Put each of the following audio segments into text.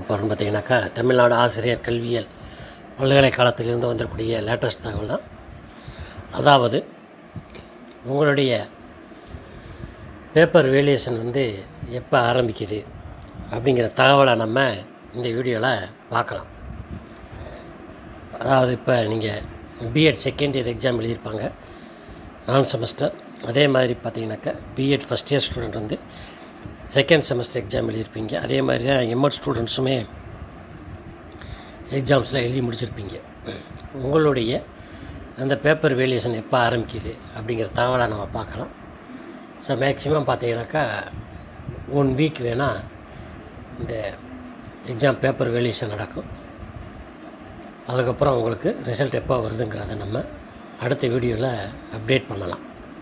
பார்க்க போகிறோம்னு பார்த்தீங்கன்னாக்கா தமிழ்நாடு ஆசிரியர் கல்வியியல் பல்கலைக்கழகத்திலிருந்து வந்திருக்கக்கூடிய லேட்டஸ்ட் தகவல் தான் அதாவது உங்களுடைய பேப்பர் வேலியேஷன் வந்து எப்போ ஆரம்பிக்குது அப்படிங்கிற தகவலை நம்ம இந்த வீடியோவில் பார்க்கலாம் அதாவது இப்போ நீங்கள் பிஎட் செகண்ட் இயர் எக்ஸாம் எழுதியிருப்பாங்க நான் செமஸ்டர் அதே மாதிரி பார்த்தீங்கன்னாக்கா பிஎட் ஃபஸ்ட் இயர் ஸ்டூடெண்ட் வந்து செகண்ட் செமஸ்டர் எக்ஸாம் எழுதியிருப்பீங்க அதே மாதிரி தான் எம்எட் ஸ்டூடெண்ட்ஸுமே எக்ஸாம்ஸில் எழுதி முடிச்சிருப்பீங்க உங்களுடைய அந்த பேப்பர் வேலியேஷன் எப்போ ஆரம்பிக்குது அப்படிங்கிற தகவலை நம்ம பார்க்கலாம் ஸோ மேக்ஸிமம் பார்த்தீங்கன்னாக்கா ஒன் வீக் வேணால் இந்த எக்ஸாம் பேப்பர் வேலியேஷன் நடக்கும் அதுக்கப்புறம் உங்களுக்கு ரிசல்ட் எப்போ வருதுங்கிறத நம்ம அடுத்த வீடியோவில் அப்டேட் பண்ணலாம்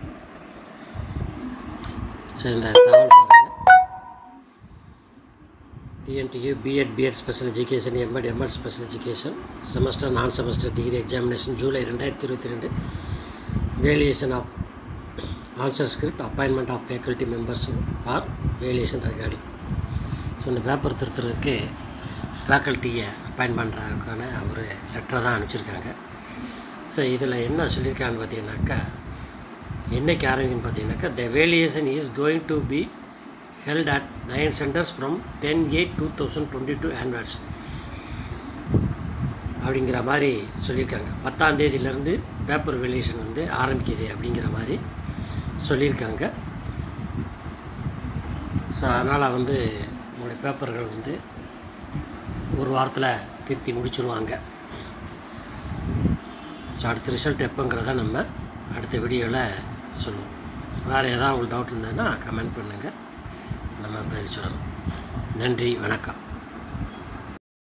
ஸோ இந்த தகவல் பாருங்கள் TNTU BEd BEd special education MEd MEd special education semester non semester degree examination July ரெண்டாயிரத்தி இருபத்தி ரெண்டு valuation of answer script appointment of faculty members for valuation regarding so இந்த பேப்பர் திருத்துறதுக்கு ஃபேக்கல்ட்டியை அப்பாயின் பண்ணுறதுக்கான ஒரு லெட்டரை தான் அனுப்பிச்சிருக்காங்க ஸோ இதில் என்ன சொல்லியிருக்காங்கன்னு பார்த்தீங்கன்னாக்கா என்னைக்கு ஆரம்பிக்குன்னு பார்த்தீங்கன்னாக்கா the valuation is going to be held at nine centres from ten eight two thousand twenty two onwards அப்படிங்கிற மாதிரி சொல்லியிருக்காங்க பத்தாம் தேதியிலேருந்து பேப்பர் வேலியேஷன் வந்து ஆரம்பிக்குது அப்படிங்கிற மாதிரி சொல்லியிருக்காங்க ஸோ அதனால் வந்து உங்களுடைய பேப்பர்கள் வந்து ஒரு வாரத்தில் திருத்தி முடிச்சிருவாங்க ஸோ அடுத்த ரிசல்ட் எப்போங்கிறத நம்ம அடுத்த வீடியோவில் சொல்லுவோம் வேறு ஏதாவது உங்களுக்கு டவுட் இருந்ததுன்னா கமெண்ட் பண்ணுங்கள் நம்ம பதில் சொல்லலாம் நன்றி வணக்கம்